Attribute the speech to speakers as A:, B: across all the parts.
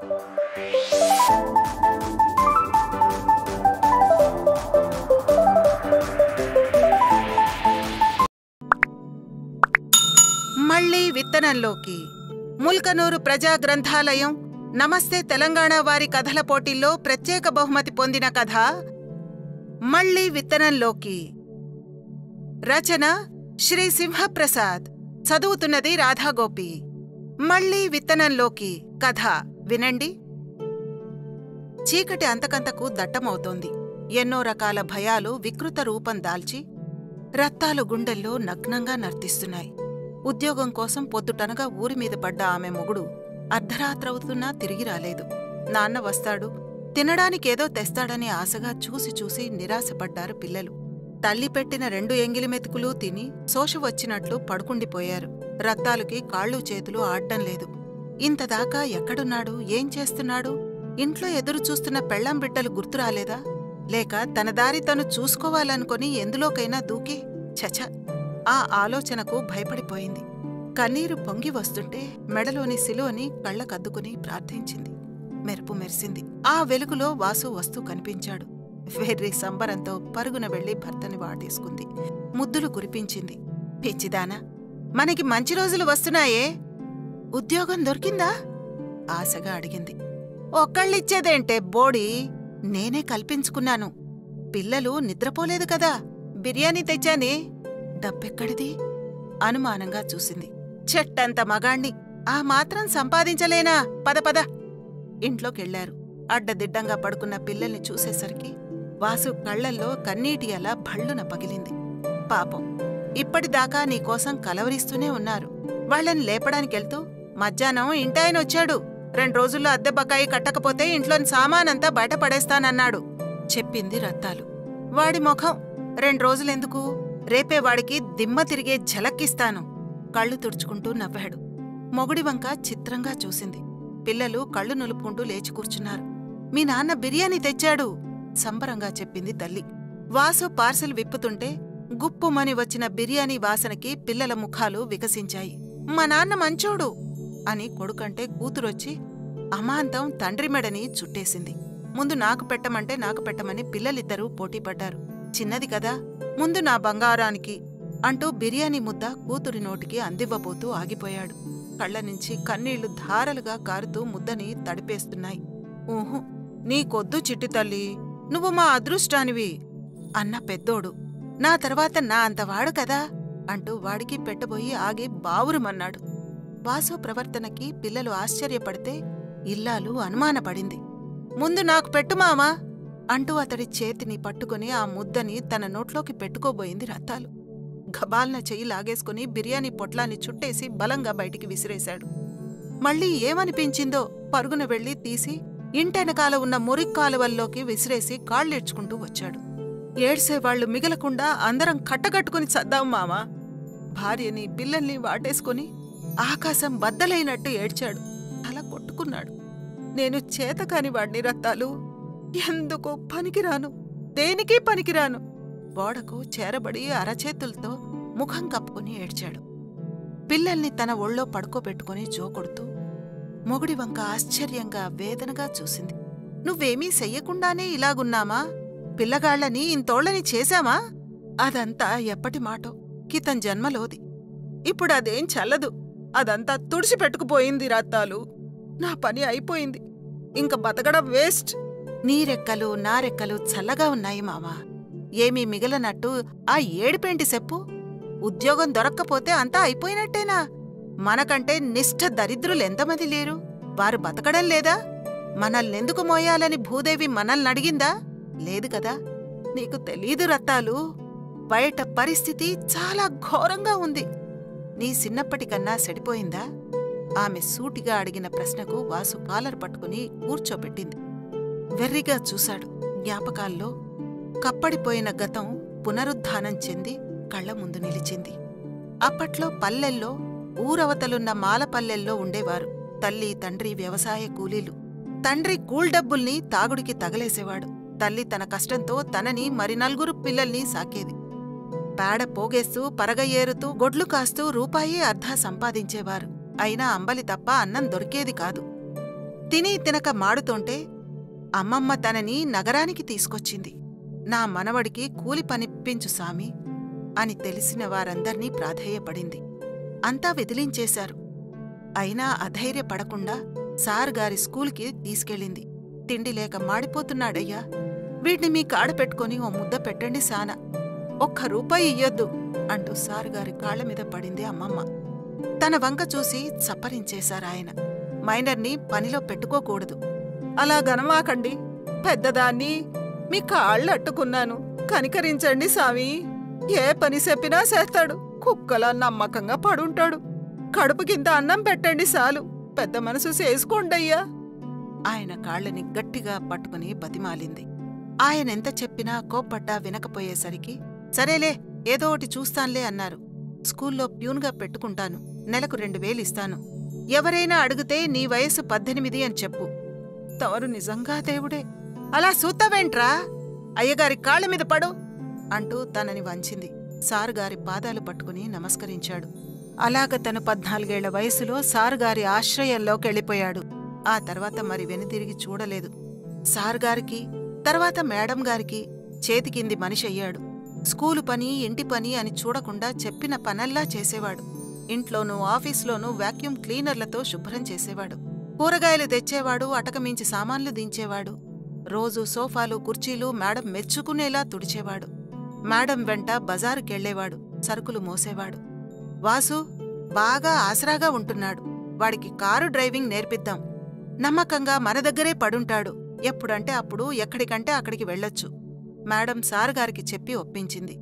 A: మళ్ళీ విత్తనంలోకి ముల్కనూరు ప్రజా గ్రంథాలయం నమస్తే తెలంగాణ వారి కథల పోటీల్లో ప్రత్యేక బహుమతి పొందిన కథ మళ్ళీ విత్తనంలోకి రచన శ్రీ సింహప్రసాద్ చదువుతున్నది రాధాగోపి మళ్ళీ విత్తనంలోకి కథ వినండి చీకటి అంతకంతకు దట్టమవుతోంది ఎన్నో రకాల భయాలు వికృత రూపం దాల్చి రత్తాలు గుండెల్లో నగ్నంగా నర్తిస్తున్నాయి ఉద్యోగం కోసం పొద్దుటనగా ఊరి మీద పడ్డ ఆమె మొగుడు అర్ధరాత్రవుతున్నా తిరిగి రాలేదు నాన్న వస్తాడు తినడానికేదో తెస్తాడని ఆశగా చూసి చూసి నిరాశపడ్డారు పిల్లలు తల్లి పెట్టిన రెండు ఎంగిలి మెతుకులు తిని శోష వచ్చినట్లు పడుకుండిపోయారు రత్తాలుకి కాళ్ళు చేతులు ఆడ్డం లేదు ఇంతదాకా ఎక్కడున్నాడు ఏం చేస్తున్నాడు ఇంట్లో ఎదురు చూస్తున్న పెళ్ళాం బిడ్డలు గుర్తురాలేదా లేక తన దారి తను చూసుకోవాలనుకొని ఎందులోకైనా దూకి చచ ఆ ఆలోచనకు భయపడిపోయింది కన్నీరు పొంగి వస్తుంటే మెడలోని సిలువని కళ్ళకద్దుకుని ప్రార్థించింది మెరుపు మెరిసింది ఆ వెలుగులో వాసు వస్తూ కనిపించాడు వెర్రి సంబరంతో పరుగున వెళ్లి భర్తని వాటేసుకుంది ముద్దులు కురిపించింది పిచ్చిదానా మనకి మంచి రోజులు వస్తున్నాయే ఉద్యోగం దొరికిందా ఆశగా అడిగింది ఒక్కళ్ళిచ్చేదేంటే బోడి నేనే కల్పించుకున్నాను పిల్లలు నిద్రపోలేదు కదా బిర్యానీ తెచ్చానే డబ్బెక్కడిది అనుమానంగా చూసింది చెట్టంత మగాణ్ణి ఆ మాత్రం సంపాదించలేనా పద పద ఇంట్లోకెళ్లారు అడ్డదిడ్డంగా పడుకున్న పిల్లల్ని చూసేసరికి వాసు కళ్లల్లో కన్నీటి అలా భళ్ళున పగిలింది పాపం ఇప్పటిదాకా నీకోసం కలవరిస్తూనే ఉన్నారు వాళ్ళని లేపడానికెళ్తూ మధ్యాహ్నం ఇంటాయనొచ్చాడు రెండు రోజుల్లో అద్దె బకాయి కట్టకపోతే ఇంట్లోని సామానంతా బయటపడేస్తానన్నాడు చెప్పింది రత్తాలు వాడి ముఖం రెండు రోజులెందుకు రేపే వాడికి దిమ్మ తిరిగే ఝలక్కిస్తాను కళ్ళు తుడుచుకుంటూ నవ్వాడు మొగుడి వంక చిత్రంగా చూసింది పిల్లలు కళ్ళు నులుపుకుంటూ లేచి కూర్చున్నారు మీ నాన్న బిర్యానీ తెచ్చాడు సంబరంగా చెప్పింది తల్లి వాసు పార్సెల్ విప్పుతుంటే గుప్పుమని వచ్చిన బిర్యానీ వాసనకి పిల్లల ముఖాలు వికసించాయి మా నాన్న మంచోడు అని కొడుకంటే కూతురొచ్చి అమాంతం తండ్రి మెడని చుట్టేసింది ముందు నాకు పెట్టమంటే నాకు పెట్టమని పిల్లలిద్దరూ పోటీపడ్డారు చిన్నది కదా ముందు నా బంగారానికి అంటూ బిర్యానీ ముద్ద కూతురి నోటికి అందివ్వబోతూ ఆగిపోయాడు కళ్ళ నుంచి కన్నీళ్లు ధారలుగా కారుతూ ముద్దని తడిపేస్తున్నాయి ఊహు నీకొద్దు చిట్టి తల్లి నువ్వు మా అదృష్టానివి అన్న పెద్దోడు నా తర్వాత నా అంతవాడు కదా అంటూ వాడికి పెట్టబోయి ఆగి బావురుమన్నాడు వాసు ప్రవర్తనకి పిల్లలు ఆశ్చర్యపడితే ఇల్లాలు అనుమానపడింది ముందు నాకు పెట్టు మామా అంటూ అతడి చేతిని పట్టుకుని ఆ ముద్దని తన నోట్లోకి పెట్టుకోబోయింది రత్తాలు గబాల్న చెయ్యి లాగేసుకుని బిర్యానీ పొట్లాన్ని చుట్టేసి బలంగా బయటికి విసిరేశాడు మళ్ళీ ఏమనిపించిందో పరుగున వెళ్లి తీసి ఇంటెనకాల ఉన్న మురిక్కాలువల్లోకి విసిరేసి కాళ్ళేడ్చుకుంటూ వచ్చాడు ఏడ్సేవాళ్లు మిగలకుండా అందరం కట్టగట్టుకుని చద్దాం మామా భార్యని పిల్లల్ని వాటేసుకుని ఆకాశం బద్దలైనట్టు ఏడ్చాడు అలా కొట్టుకున్నాడు నేను చేతకాని వాడిని రత్తాలు ఎందుకు పనికిరాను దేనికి పనికిరాను గోడకు చేరబడి అరచేతులతో ముఖం కప్పుకుని ఏడ్చాడు పిల్లల్ని తన ఒళ్ళో పడుకోబెట్టుకుని జోకొడుతూ మొగుడి వంక ఆశ్చర్యంగా వేదనగా చూసింది నువ్వేమీ చెయ్యకుండానే ఇలాగున్నామా పిల్లగాళ్లని ఇంతోళ్ళని చేశామా అదంతా ఎప్పటి మాటో కితం జన్మలోది ఇప్పుడు అదేం చల్లదు అదంతా తుడిచిపెట్టుకుపోయింది రత్తాలు నా పని అయిపోయింది ఇంక బతకడం వేస్ట్ నీరెక్కలు నారెక్కలు చల్లగా ఉన్నాయి మావా ఏమీ మిగలనట్టు ఆ ఏడిపేంటి చెప్పు ఉద్యోగం దొరక్కపోతే అంతా అయిపోయినట్టేనా మనకంటే నిష్ఠ దరిద్రులెంతమంది లేరు వారు బతకడం లేదా మనల్నెందుకు మోయాలని భూదేవి మనల్నడిగిందా లేదు కదా నీకు తెలీదు రత్తాలు బయట పరిస్థితి చాలా ఘోరంగా ఉంది నీ చిన్నప్పటికన్నా సెడిపోయిందా ఆమె సూటిగా అడిగిన ప్రశ్నకు వాసు కాలర్ పట్టుకుని కూర్చోబెట్టింది వెర్రిగా చూశాడు జ్ఞాపకాల్లో కప్పడిపోయిన గతం పునరుద్ధానం చెంది కళ్ల ముందు నిలిచింది అప్పట్లో పల్లెల్లో ఊరవతలున్న మాలపల్లెల్లో ఉండేవారు తల్లి తండ్రి వ్యవసాయ కూలీలు తండ్రి కూల్డబ్బుల్ని తాగుడికి తగలేసేవాడు తల్లి తన కష్టంతో తనని మరి నలుగురు పిల్లల్ని సాకేది పేడ పోగేస్తూ పరగయ్యేరుతూ గొడ్లు కాస్తూ రూపాయే అర్ధా సంపాదించేవారు అయినా అంబలి తప్ప అన్నం దొరికేది కాదు తిని తినక మాడుతుంటే అమ్మమ్మ తనని నగరానికి తీసుకొచ్చింది నా మనవడికి కూలి పనిప్పించు సామి అని తెలిసిన వారందర్నీ ప్రాధేయపడింది అంతా విదిలించేశారు అయినా అధైర్యపడకుండా సార్ గారి స్కూల్కి తీసుకెళ్ళింది తిండి లేక మాడిపోతున్నాడయ్యా వీడిని మీ కాడ పెట్టుకొని ఓ ముద్ద పెట్టండి సాన ఒక్క రూపాయి ఇయ్యొద్దు అంటూ సార్ గారి కాళ్ల మీద పడింది అమ్మమ్మ తన వంక చూసి చప్పరించేశారాయన మైనర్ని పనిలో పెట్టుకోకూడదు అలా గనమాకండి పెద్దదాన్ని మీ కాళ్ళు అట్టుకున్నాను కనికరించండి సామి ఏ పని చెప్పినా చేస్తాడు కుక్కలా నమ్మకంగా పడుంటాడు కడుపు కింద అన్నం పెట్టండి చాలు పెద్ద మనసు చేసుకోండయ్యా ఆయన కాళ్ళని గట్టిగా పట్టుకుని బతిమాలింది ఆయనెంత చెప్పినా కోప్పడ్డా వినకపోయేసరికి సరేలే ఏదో ఒకటి చూస్తాన్లే అన్నారు స్కూల్లో ప్యూన్గా పెట్టుకుంటాను నెలకు రెండు వేలిస్తాను ఎవరైనా అడిగితే నీ వయసు పద్దెనిమిది అని చెప్పు తవరు నిజంగా దేవుడే అలా సూతావేంట్రా అయ్యగారి కాళ్ళ మీద పడు అంటూ తనని వంచింది సారుగారి పాదాలు పట్టుకుని నమస్కరించాడు అలాగ తను పద్నాలుగేళ్ల వయసులో సారుగారి ఆశ్రయంలోకెళ్ళిపోయాడు ఆ తర్వాత మరి వెనుతిరిగి చూడలేదు సారుగారికి తర్వాత మేడం గారికి చేతికింది మనిషి అయ్యాడు స్కూలు పని ఇంటి పని అని చూడకుండా చెప్పిన పనల్లా చేసేవాడు ఇంట్లోనూ ఆఫీసులోనూ వాక్యూమ్ క్లీనర్లతో శుభ్రం చేసేవాడు కూరగాయలు తెచ్చేవాడు అటకమించి సామాన్లు దించేవాడు రోజు సోఫాలు కుర్చీలు మేడం మెచ్చుకునేలా తుడిచేవాడు మేడం వెంట బజారుకెళ్లేవాడు సరుకులు మోసేవాడు వాసు బాగా ఆసరాగా ఉంటున్నాడు వాడికి కారు డ్రైవింగ్ నేర్పిద్దాం నమ్మకంగా మన దగ్గరే పడుంటాడు ఎప్పుడంటే అప్పుడు ఎక్కడికంటే అక్కడికి వెళ్ళొచ్చు మేడం సారుగారికి చెప్పి ఒప్పించింది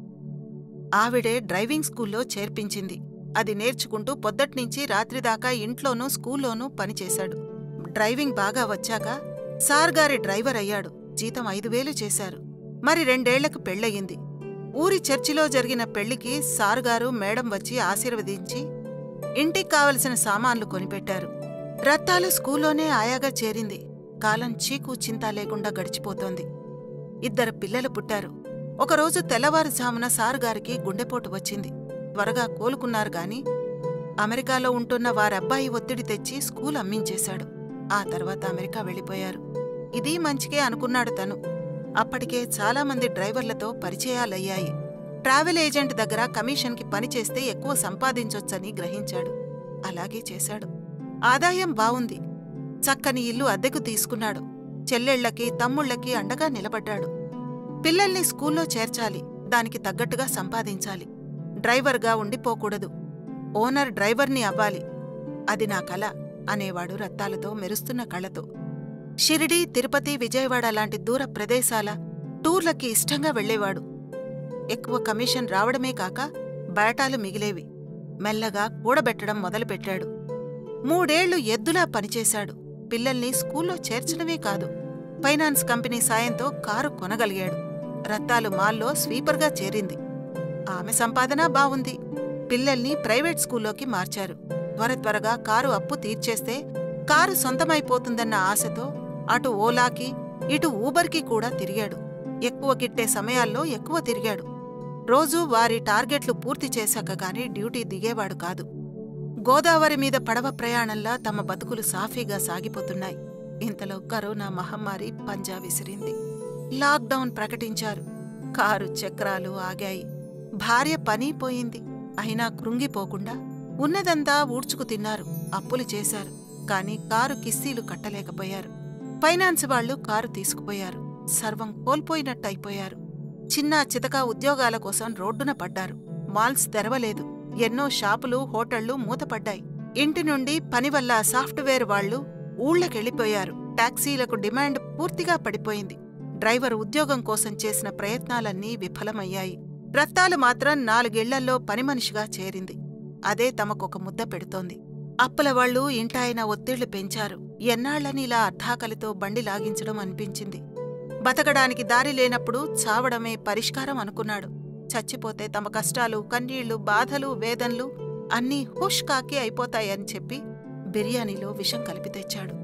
A: ఆవిడే డ్రైవింగ్ స్కూల్లో చేర్పించింది అది నేర్చుకుంటూ పొద్దట్నుంచి రాత్రిదాకా ఇంట్లోనూ స్కూల్లోనూ పనిచేశాడు డ్రైవింగ్ బాగా వచ్చాక సార్గారి డ్రైవర్ అయ్యాడు జీతం ఐదు వేలు చేశారు మరి రెండేళ్లకు పెళ్ళయింది ఊరి చర్చిలో జరిగిన పెళ్లికి సారుగారు మేడం వచ్చి ఆశీర్వదించి ఇంటికి కావలసిన సామాన్లు కొనిపెట్టారు రత్తాలు స్కూల్లోనే ఆయాగా చేరింది కాలం చీకు చింత లేకుండా గడిచిపోతోంది ఇద్దరు పిల్లలు పుట్టారు ఒకరోజు తెల్లవారుజామున సారుగారికి గుండెపోటు వచ్చింది త్వరగా కోలుకున్నారు గాని అమెరికాలో ఉంటున్న వారబ్బాయి ఒత్తిడి తెచ్చి స్కూల్ అమ్మించేశాడు ఆ తర్వాత అమెరికా వెళ్ళిపోయారు ఇది మంచికే అనుకున్నాడు తను అప్పటికే చాలామంది డ్రైవర్లతో పరిచయాలయ్యాయి ట్రావెల్ ఏజెంట్ దగ్గర కమిషన్కి పనిచేస్తే ఎక్కువ సంపాదించొచ్చని గ్రహించాడు అలాగే చేశాడు ఆదాయం బావుంది చక్కని ఇల్లు అద్దెకు తీసుకున్నాడు చెల్లెళ్లకి తమ్ముళ్లకి అండగా నిలబడ్డాడు పిల్లల్ని స్కూల్లో చేర్చాలి దానికి తగ్గట్టుగా సంపాదించాలి డ్రైవర్గా ఉండిపోకూడదు ఓనర్ డ్రైవర్ని అవ్వాలి అది నా కల అనేవాడు రత్తాలతో మెరుస్తున్న కళ్ళతో షిరిడి తిరుపతి విజయవాడ లాంటి దూర ప్రదేశాల టూర్లకి ఇష్టంగా వెళ్లేవాడు ఎక్కువ కమిషన్ రావడమే కాక బయటాలు మిగిలేవి మెల్లగా కూడబెట్టడం మొదలుపెట్టాడు మూడేళ్లు ఎద్దులా పనిచేశాడు పిల్లల్ని స్కూల్లో చేర్చడమే కాదు ఫైనాన్స్ కంపెనీ సాయంతో కారు కొనగలిగాడు రత్తాలు మాల్లో స్వీపర్గా చేరింది ఆమె సంపాదన బావుంది పిల్లల్ని ప్రైవేట్ స్కూల్లోకి మార్చారు త్వర త్వరగా కారు అప్పు తీర్చేస్తే కారు సొంతమైపోతుందన్న ఆశతో అటు ఓలాకి ఇటు ఊబర్కి కూడా తిరిగాడు ఎక్కువ గిట్టే సమయాల్లో ఎక్కువ తిరిగాడు రోజూ వారి టార్గెట్లు పూర్తి చేశాక గాని డ్యూటీ దిగేవాడు కాదు గోదావరి మీద పడవ ప్రయాణంలా తమ బతుకులు సాఫీగా సాగిపోతున్నాయి ఇంతలో కరోనా మహమ్మారి పంజా విసిరింది లాక్డౌన్ ప్రకటించారు కారు చక్రాలు ఆగాయి భార్య పని పోయింది అయినా కృంగిపోకుండా ఉన్నదంతా ఊడ్చుకు తిన్నారు అప్పులు చేశారు కాని కారు కిస్తీలు కట్టలేకపోయారు ఫైనాన్స్ వాళ్లు కారు తీసుకుపోయారు సర్వం కోల్పోయినట్టయిపోయారు చిన్న చితక ఉద్యోగాల కోసం రోడ్డున పడ్డారు మాల్స్ తెరవలేదు ఎన్నో షాపులు హోటళ్లు మూతపడ్డాయి ఇంటి నుండి పని వల్ల సాఫ్ట్వేర్ వాళ్లు ఊళ్లకెళ్లిపోయారు టాక్సీలకు డిమాండ్ పూర్తిగా పడిపోయింది డ్రైవర్ ఉద్యోగం కోసం చేసిన ప్రయత్నాలన్నీ విఫలమయ్యాయి రత్తాలు మాత్రం నాలుగేళ్లల్లో పనిమనిషిగా చేరింది అదే తమకొక ముద్ద పెడుతోంది అప్పులవాళ్లు ఇంటాయన ఒత్తిళ్లు పెంచారు ఎన్నాళ్లని ఇలా అర్ధాకలితో బండి లాగించడం అనిపించింది బతకడానికి దారి లేనప్పుడు చావడమే పరిష్కారం అనుకున్నాడు చచ్చిపోతే తమ కష్టాలు కన్నీళ్లు బాధలు వేదన్లు అన్నీ హుష్ కాకి అయిపోతాయని చెప్పి బిర్యానీలో విషం కలిపి తెచ్చాడు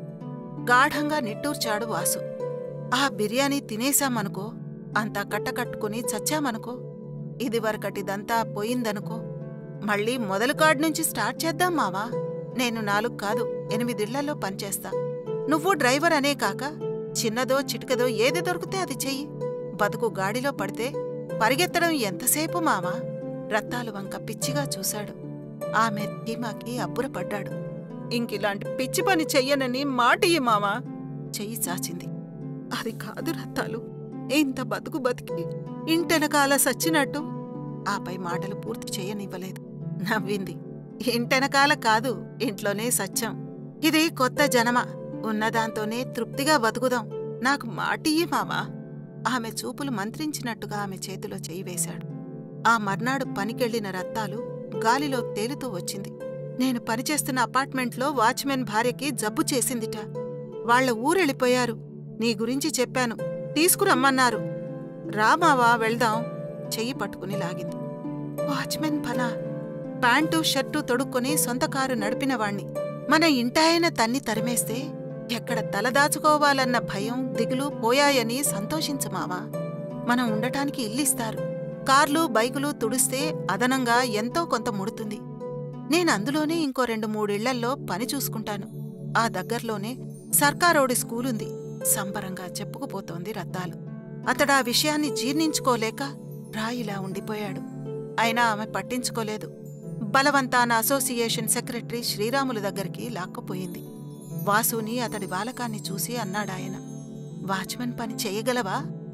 A: గాఢంగా నిట్టూర్చాడు వాసు ఆ బిర్యానీ తినేశామనుకో అంతా కట్టకట్టుకుని చచ్చామనుకో ఇదివరకటిదంతా పోయిందనుకో మళ్ళీ మొదలు కాడ్నుంచి స్టార్ట్ చేద్దాం మావా నేను నాలుగు కాదు ఎనిమిదిళ్లలో పనిచేస్తా నువ్వు డ్రైవర్ అనే కాక చిన్నదో చిటికదో ఏది దొరికితే అది చెయ్యి బతుకు గాడిలో పడితే పరిగెత్తడం ఎంతసేపు మామా రత్తాలు వంక పిచ్చిగా చూశాడు ఆమె ధీమాకి అబ్బురపడ్డాడు ఇంకిలాంటి పిచ్చి పని చెయ్యనని మాటియ్యి మామా చెయ్యి చాచింది అది కాదు రత్తాలు ఇంత బతుకు బతికి ఇంటెనకాల సచ్చినట్టు ఆపై మాటలు పూర్తి చేయనివ్వలేదు నవ్వింది ఇంటెనకాల కాదు ఇంట్లోనే సత్యం ఇది కొత్త జనమ ఉన్నదాంతోనే తృప్తిగా బతుకుదాం నాకు మాటియ్యి మామా ఆమె చూపులు మంత్రించినట్టుగా ఆమె చేతిలో చేయి వేశాడు ఆ మర్నాడు పనికెళ్లిన రత్తాలు గాలిలో తేలుతూ వచ్చింది నేను పనిచేస్తున్న అపార్ట్మెంట్లో వాచ్మెన్ భార్యకి జబ్బు చేసిందిట వాళ్ల ఊరెళ్ళిపోయారు నీ గురించి చెప్పాను తీసుకురమ్మన్నారు రామావా వెళ్దాం చెయ్యి పట్టుకుని లాగింది వాచ్మెన్ పనా ప్యాంటు షర్టు తొడుక్కొని సొంత కారు నడిపినవాణ్ణి మన ఇంటాయన తన్ని తరిమేస్తే ఎక్కడ తలదాచుకోవాలన్న భయం దిగులు పోయాయని సంతోషించు మావా మనం ఉండటానికి ఇల్లిస్తారు కార్లు బైకులు తుడిస్తే అదనంగా ఎంతో కొంత ముడుతుంది నేనందులోనే ఇంకో రెండు మూడిళ్లల్లో పని చూసుకుంటాను ఆ దగ్గర్లోనే సర్కారోడి స్కూలుంది సంబరంగా చెప్పుకుపోతోంది రత్తాలు అతడా విషయాన్ని జీర్ణించుకోలేక రాయిలా ఉండిపోయాడు అయినా ఆమె పట్టించుకోలేదు బలవంతాన అసోసియేషన్ సెక్రటరీ శ్రీరాములు దగ్గరికి లాక్కుపోయింది వాసుని అతడి వాలకాన్ని చూసి అన్నాడాయన వాచ్మెన్ పని చెయ్యగలవా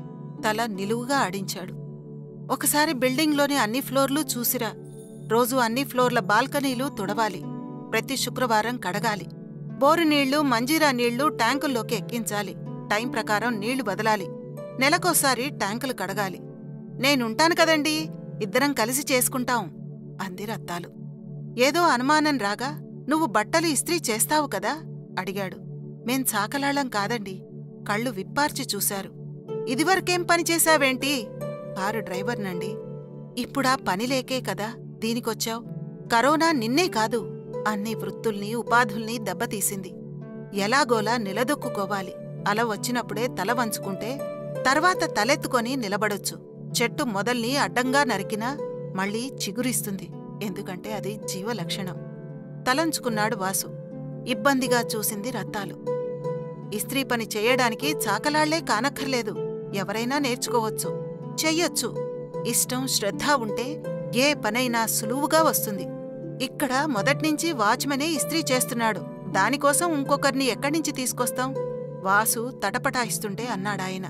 A: తల నిలువుగా ఆడించాడు ఒకసారి బిల్డింగ్లోని అన్ని ఫ్లోర్లు చూసిరా రోజు అన్ని ఫ్లోర్ల బాల్కనీలు తుడవాలి ప్రతి శుక్రవారం కడగాలి బోరు నీళ్లు మంజీరా నీళ్లు ట్యాంకుల్లోకి ఎక్కించాలి టైం ప్రకారం నీళ్లు బదలాలి నెలకోసారి ట్యాంకులు కడగాలి నేనుంటాను కదండీ ఇద్దరం కలిసి చేసుకుంటాం అంది రత్తాలు ఏదో అనుమానం రాగా నువ్వు బట్టలు ఇస్త్రీ చేస్తావు కదా అడిగాడు మేం చాకలాళ్ళం కాదండి కళ్ళు విప్పార్చి చూశారు ఇదివరకేం పని చేశావేంటి కారు డ్రైవర్నండి ఇప్పుడా పనిలేకే కదా దీనికొచ్చావ్ కరోనా నిన్నే కాదు అన్ని వృత్తుల్ని ఉపాధుల్ని దెబ్బతీసింది ఎలాగోలా నిలదొక్కుకోవాలి అల వచ్చినప్పుడే తల వంచుకుంటే తర్వాత తలెత్తుకొని నిలబడొచ్చు చెట్టు మొదల్ని అడ్డంగా నరికినా మళ్ళీ చిగురిస్తుంది ఎందుకంటే అది జీవలక్షణం తలంచుకున్నాడు వాసు ఇబ్బందిగా చూసింది రత్తాలు ఇస్త్రీ పని చేయడానికి చాకలాళ్లే కానక్కర్లేదు ఎవరైనా నేర్చుకోవచ్చు చెయ్యొచ్చు ఇష్టం శ్రద్ధ ఉంటే ఏ పనైనా సులువుగా వస్తుంది ఇక్కడ మొదట్నుంచి వాచ్మనే ఇస్త్రీ చేస్తున్నాడు దానికోసం ఇంకొకరిని ఎక్కడ్నించి తీసుకొస్తాం వాసు తటపటాయిస్తుంటే అన్నాడాయన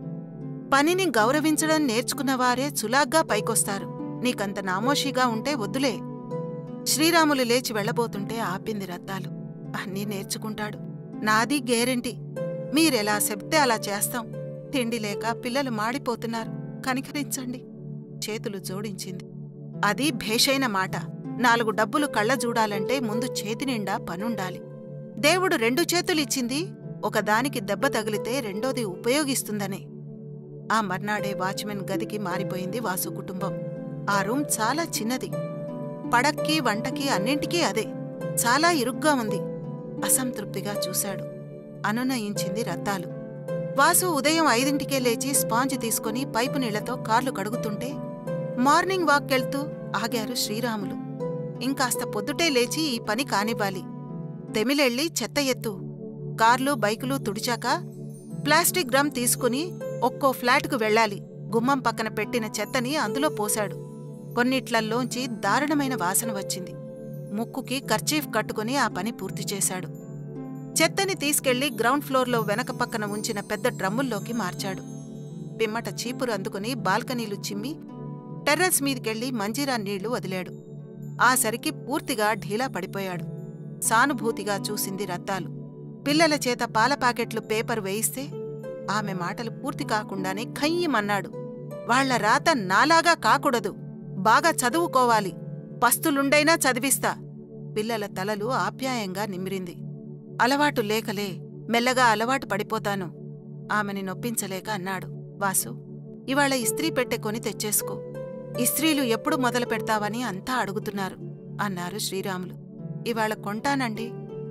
A: పనిని గౌరవించడం నేర్చుకున్నవారే చులాగ్గా పైకొస్తారు నీకంత నామోషీగా ఉంటే వద్దులే శ్రీరాములు లేచి వెళ్లబోతుంటే ఆపింది రత్తాలు అన్నీ నేర్చుకుంటాడు నాది గ్యారెంటీ మీరెలా చెప్తే అలా చేస్తాం తిండి లేక పిల్లలు మాడిపోతున్నారు కనికరించండి చేతులు జోడించింది అది భేషైన మాట నాలుగు డబ్బులు కళ్ళ చూడాలంటే ముందు చేతినిండా పనుండాలి దేవుడు రెండు చేతులిచ్చింది ఒకదానికి దెబ్బ తగిలితే రెండోది ఉపయోగిస్తుందనే ఆ మర్నాడే వాచ్మెన్ గదికి మారిపోయింది వాసు కుటుంబం ఆ రూమ్ చాలా చిన్నది పడక్కి వంటకి అన్నింటికీ అదే చాలా ఇరుగ్గా ఉంది అసంతృప్తిగా చూశాడు అనునయించింది రత్తాలు వాసు ఉదయం ఐదింటికే లేచి స్పాంజ్ తీసుకుని పైపు నీళ్లతో కార్లు కడుగుతుంటే మార్నింగ్ వాక్కెళ్తూ ఆగారు శ్రీరాములు ఇంకాస్త పొద్దుటే లేచి ఈ పని కానివ్వాలి తెమిలెళ్ళి చెత్త ఎత్తు కార్లు బైకులు తుడిచాక ప్లాస్టిక్ డ్రమ్ తీసుకుని ఒక్కో ఫ్లాట్కు వెళ్ళాలి గుమ్మం పక్కన పెట్టిన చెత్తని అందులో పోశాడు కొన్నిట్లల్లోంచి దారుణమైన వాసన వచ్చింది ముక్కుకి కర్చీఫ్ కట్టుకుని ఆ పని పూర్తి చేశాడు చెత్తని తీసుకెళ్లి గ్రౌండ్ ఫ్లోర్లో వెనక పక్కన ఉంచిన పెద్ద డ్రమ్ముల్లోకి మార్చాడు పిమ్మట చీపురు అందుకుని బాల్కనీలు చిమ్మి టెర్రస్ మీదికెళ్లి మంజీరా నీళ్లు వదిలాడు ఆ సరికి పూర్తిగా ఢీలా పడిపోయాడు సానుభూతిగా చూసింది రత్తాలు పిల్లల చేత పాల ప్యాకెట్లు పేపర్ వేయిస్తే ఆమె మాటలు పూర్తి కాకుండానే ఖయ్యమన్నాడు వాళ్ల రాత నాలాగా కాకూడదు బాగా చదువుకోవాలి పస్తులుండైనా చదివిస్తా పిల్లల తలలు ఆప్యాయంగా నిమిరింది అలవాటు లేకలే మెల్లగా అలవాటు పడిపోతాను ఆమెని నొప్పించలేక అన్నాడు వాసు ఇవాళ ఇస్త్రీ పెట్టె కొని తెచ్చేసుకో ఇస్త్రీలు ఎప్పుడు మొదలు పెడతావని అంతా అడుగుతున్నారు అన్నారు శ్రీరాములు ఇవాళ కొంటానండి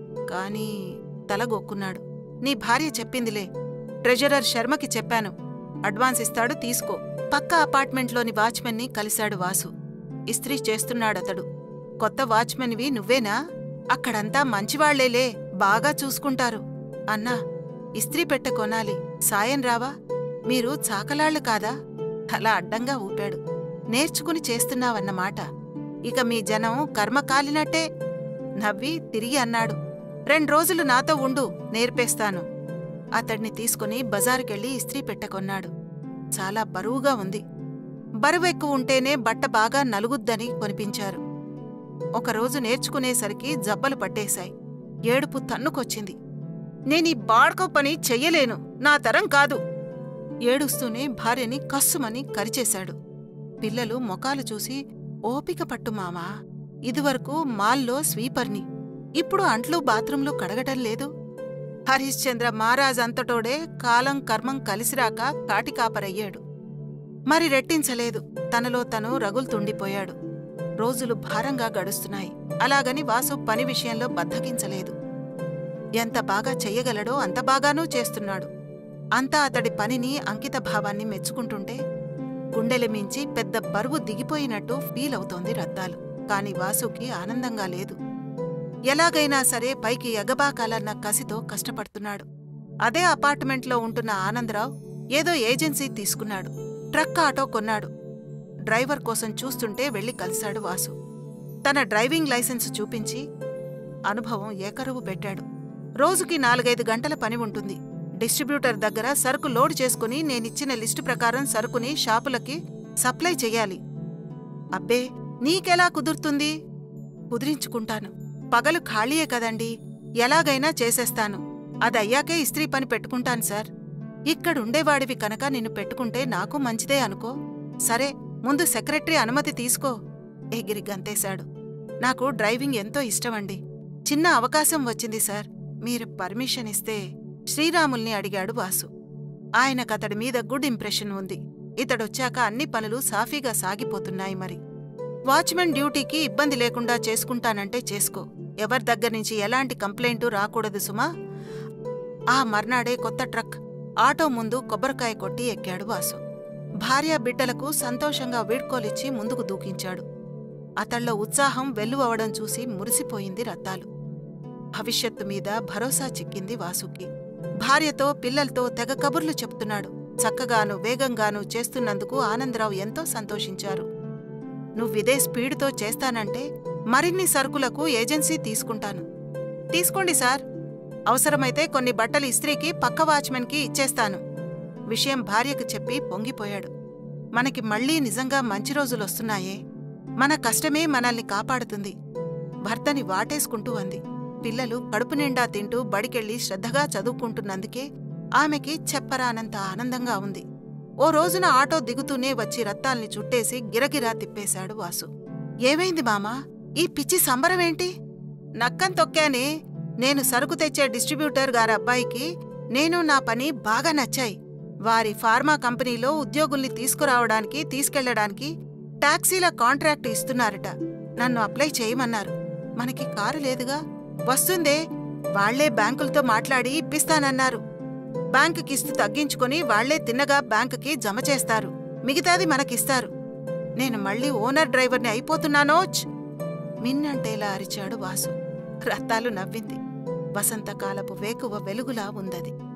A: కాని తలగొక్కున్నాడు నీ భార్య చెప్పిందిలే ట్రెజరర్ శర్మకి చెప్పాను అడ్వాన్స్ ఇస్తాడు తీసుకో పక్క అపార్ట్మెంట్లోని వాచ్మెన్ని కలిశాడు వాసు ఇస్త్రీ చేస్తున్నాడతడు కొత్త వాచ్మెన్వి నువ్వేనా అక్కడంతా మంచివాళ్లేలే బాగా చూసుకుంటారు అన్నా ఇస్త్రీ పెట్టె కొనాలి సాయం రావా మీరు చాకలాళ్ళు కాదా అలా అడ్డంగా ఊపాడు నేర్చుకుని చేస్తున్నావన్నమాట ఇక మీ జనం కర్మ కాలినట్టే నవ్వి తిరిగి అన్నాడు రెండు రోజులు నాతో ఉండు నేర్పేస్తాను అతడ్ని తీసుకుని బజారుకెళ్ళి ఇస్త్రీ పెట్టె కొన్నాడు చాలా బరువుగా ఉంది బరువెక్కువ ఉంటేనే బట్ట బాగా నలుగుద్దని కొనిపించారు ఒకరోజు నేర్చుకునేసరికి జబ్బలు పట్టేశాయి ఏడుపు తన్నుకొచ్చింది నేనీ బాడ్కో పని చెయ్యలేను నా తరం కాదు ఏడుస్తూనే భార్యని కస్సుమని కరిచేశాడు పిల్లలు మొకాలు చూసి ఓపిక పట్టు మామా ఇదివరకు మాల్లో స్వీపర్ని ఇప్పుడు అంట్లు బాత్రూంలు కడగటం లేదు హరిశ్చంద్ర మహారాజ్ అంతటోడే కాలం కర్మం కలిసిరాక కాటికాపరయ్యాడు మరి రెట్టించలేదు తనలో తను రగులుతుండిపోయాడు రోజులు భారంగా గడుస్తున్నాయి అలాగని వాసు పని విషయంలో బద్దకించలేదు ఎంత బాగా చెయ్యగలడో అంత బాగానూ చేస్తున్నాడు అంతా అతడి పనిని అంకితభావాన్ని మెచ్చుకుంటుంటే గుండెల మించి పెద్ద బరువు దిగిపోయినట్టు ఫీల్ అవుతోంది రత్తాలు కాని వాసుకి ఆనందంగా లేదు ఎలాగైనా సరే పైకి ఎగబాకాలన్న కసితో కష్టపడుతున్నాడు అదే అపార్ట్మెంట్లో ఉంటున్న ఆనందరావు ఏదో ఏజెన్సీ తీసుకున్నాడు ట్రక్ ఆటో కొన్నాడు డ్రైవర్ కోసం చూస్తుంటే వెళ్లి కలిశాడు వాసు తన డ్రైవింగ్ లైసెన్స్ చూపించి అనుభవం ఏకరువు పెట్టాడు రోజుకి నాలుగైదు గంటల పని ఉంటుంది డిస్ట్రిబ్యూటర్ దగ్గర సరుకు లోడ్ చేసుకుని నేనిచ్చిన లిస్టు ప్రకారం సరుకుని షాపులకి సప్లై చెయ్యాలి అబ్బే నీకెలా కుదురుతుంది కుదిరించుకుంటాను పగలు ఖాళీయే కదండి ఎలాగైనా చేసేస్తాను అదయ్యాకే ఇస్త్రీ పని పెట్టుకుంటాను సార్ ఇక్కడుండేవాడివి కనుక నిన్ను పెట్టుకుంటే నాకు మంచిదే అనుకో సరే ముందు సెక్రటరీ అనుమతి తీసుకో ఎగిరి గంతేశాడు నాకు డ్రైవింగ్ ఎంతో ఇష్టమండి చిన్న అవకాశం వచ్చింది సార్ మీరు పర్మిషన్ ఇస్తే శ్రీరాముల్ని అడిగాడు వాసు ఆయనకతడి మీద గుడ్ ఇంప్రెషన్ ఉంది ఇతడొచ్చాక అన్ని పనులు సాఫీగా సాగిపోతున్నాయి మరి వాచ్మెన్ డ్యూటీకి ఇబ్బంది లేకుండా చేసుకుంటానంటే చేసుకో ఎవరి దగ్గర్నుంచి ఎలాంటి కంప్లైంటు రాకూడదు సుమా ఆ మర్నాడే కొత్త ట్రక్ ఆటో ముందు కొబ్బరికాయ కొట్టి ఎక్కాడు వాసు భార్య బిడ్డలకు సంతోషంగా వీడ్కోలిచ్చి ముందుకు దూకించాడు అతళ్ళ ఉత్సాహం వెల్లువవడం చూసి మురిసిపోయింది రత్తాలు భవిష్యత్తు మీద భరోసా చిక్కింది వాసుకి భార్యతో పిల్లలతో తెగ కబుర్లు చెప్తున్నాడు చక్కగాను వేగంగాను చేస్తున్నందుకు ఆనందరావు ఎంతో సంతోషించారు నువ్విదే స్పీడుతో చేస్తానంటే మరిన్ని సరుకులకు ఏజెన్సీ తీసుకుంటాను తీసుకోండి సార్ అవసరమైతే కొన్ని బట్టలు ఇస్త్రీకి పక్క వాచ్మెన్కి ఇచ్చేస్తాను విషయం భార్యకు చెప్పి పొంగిపోయాడు మనకి మళ్ళీ నిజంగా మంచి రోజులొస్తున్నాయే మన కష్టమే మనల్ని కాపాడుతుంది భర్తని వాటేసుకుంటూ అంది పిల్లలు కడుపు నిండా తింటూ బడికెళ్ళి శ్రద్ధగా చదువుకుంటున్నందుకే ఆమెకి చెప్పరానంత ఆనందంగా ఉంది ఓ రోజున ఆటో దిగుతూనే వచ్చి రత్తాల్ని చుట్టేసి గిరగిరా తిప్పేశాడు వాసు ఏమైంది మామా ఈ పిచ్చి సంబరమేంటి నక్కం తొక్కానే నేను సరుకు తెచ్చే డిస్ట్రిబ్యూటర్ గారబ్బాయికి నేను నా పని బాగా నచ్చాయి వారి ఫార్మా కంపెనీలో ఉద్యోగుల్ని తీసుకురావడానికి తీసుకెళ్లడానికి టాక్సీల కాంట్రాక్ట్ ఇస్తున్నారట నన్ను అప్లై చేయమన్నారు మనకి కారు లేదుగా వస్తుందే వాళ్లే బ్యాంకులతో మాట్లాడి ఇప్పిస్తానన్నారు బ్యాంకు కిస్తు తగ్గించుకొని వాళ్లే తిన్నగా బ్యాంకుకి జమ చేస్తారు మిగతాది మనకిస్తారు నేను మళ్ళీ ఓనర్ డ్రైవర్ని అయిపోతున్నానోచ్ మిన్నంటేలా అరిచాడు వాసు రత్తాలు నవ్వింది వసంతకాలపు వేకువ వెలుగులా ఉందది